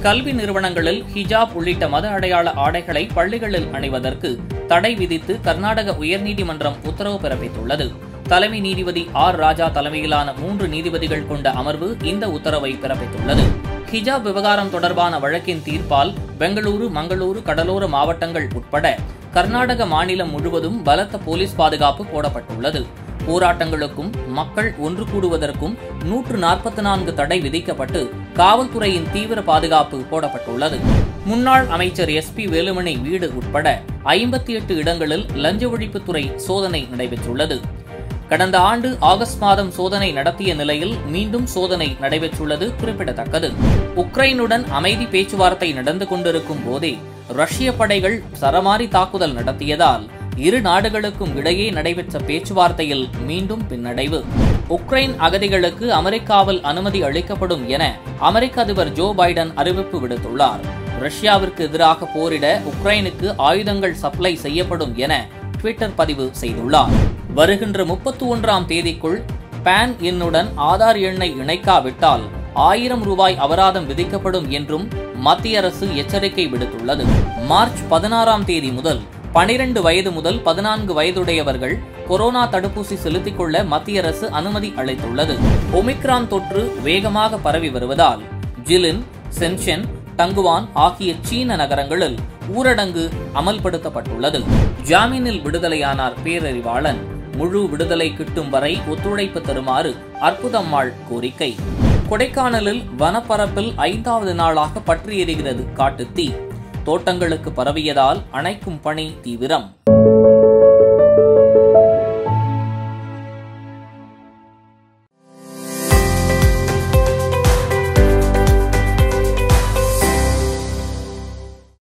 கல்வி நிறுவனங்களில் ஹிஜாப் உள்ளிட்ட மத அடையாள ஆடைகளை பள்ளிகளில் அணிவதற்கு தடை விதித்து கர்நாடக உயர்நீதிமன்றம் உத்தரவு பிறப்பித்துள்ளது தலைமை நீதிபதி ஆர் ராஜா தலைமையிலான மூன்று நீதிபதிகள் கொண்ட அமர்வு இந்த உத்தரவை பிறப்பித்துள்ளது ஹிஜாப் விவகாரம் தொடர்பான வழக்கின் தீர்ப்பால் பெங்களூரு மங்களூரு கடலோர மாவட்டங்கள் உட்பட கர்நாடக மாநிலம் முழுவதும் பலத்த போலீஸ் பாதுகாப்பு போடப்பட்டுள்ளது போராட்டங்களுக்கும் மக்கள் ஒன்று கூடுவதற்கும் நூற்று நாற்பத்தி நான்கு தடை விதிக்கப்பட்டு காவல்துறையின் தீவிர பாதுகாப்பு போடப்பட்டுள்ளது முன்னாள் அமைச்சர் எஸ் பி வேலுமணி வீடு உட்பட ஐம்பத்தி எட்டு இடங்களில் லஞ்ச ஒழிப்புத்துறை சோதனை நடைபெற்றுள்ளது கடந்த ஆண்டு ஆகஸ்ட் மாதம் சோதனை நடத்திய நிலையில் மீண்டும் சோதனை நடைபெற்றுள்ளது குறிப்பிடத்தக்கது உக்ரைனுடன் அமைதி பேச்சுவார்த்தை நடந்து கொண்டிருக்கும் போதே ரஷ்ய படைகள் சரமாரி தாக்குதல் நடத்தியதால் இரு நாடுகளுக்கும் இடையே நடைபெற்ற பேச்சுவார்த்தையில் மீண்டும் பின்னடைவு உக்ரைன் அகதிகளுக்கு அமெரிக்காவில் அனுமதி அளிக்கப்படும் என அமெரிக்க அதிபர் ஜோ பைடன் அறிவிப்பு விடுத்துள்ளார் ரஷ்யாவிற்கு எதிராக போரிட உக்ரைனுக்கு ஆயுதங்கள் சப்ளை செய்யப்படும் என ட்விட்டர் பதிவு செய்துள்ளார் வருகின்ற முப்பத்தி ஒன்றாம் தேதிக்குள் பான் எண்ணுடன் ஆதார் எண்ணை இணைக்காவிட்டால் ஆயிரம் ரூபாய் அபராதம் விதிக்கப்படும் என்றும் மத்திய அரசு எச்சரிக்கை விடுத்துள்ளது மார்ச் பதினாறாம் தேதி முதல் பனிரெண்டு வயது முதல் பதினான்கு வயதுடையவர்கள் கொரோனா தடுப்பூசி செலுத்திக் கொள்ள மத்திய அரசு அனுமதி அளித்துள்ளது ஒமிக்ரான் தொற்று வேகமாக பரவி வருவதால் ஜிலின் சென்ஷன் டங்குவான் ஆகிய சீன நகரங்களில் ஊரடங்கு அமல்படுத்தப்பட்டுள்ளது ஜாமீனில் விடுதலையானார் பேரறிவாளன் முழு விடுதலை கிட்டும் வரை ஒத்துழைப்பு தருமாறு அற்புதம்மாள் கோரிக்கை கொடைக்கானலில் வனப்பரப்பில் ஐந்தாவது நாளாக பற்றி எரிகிறது காட்டுத்தீ தோட்டங்களுக்கு பரவியதால் அணைக்கும் பணி தீவிரம்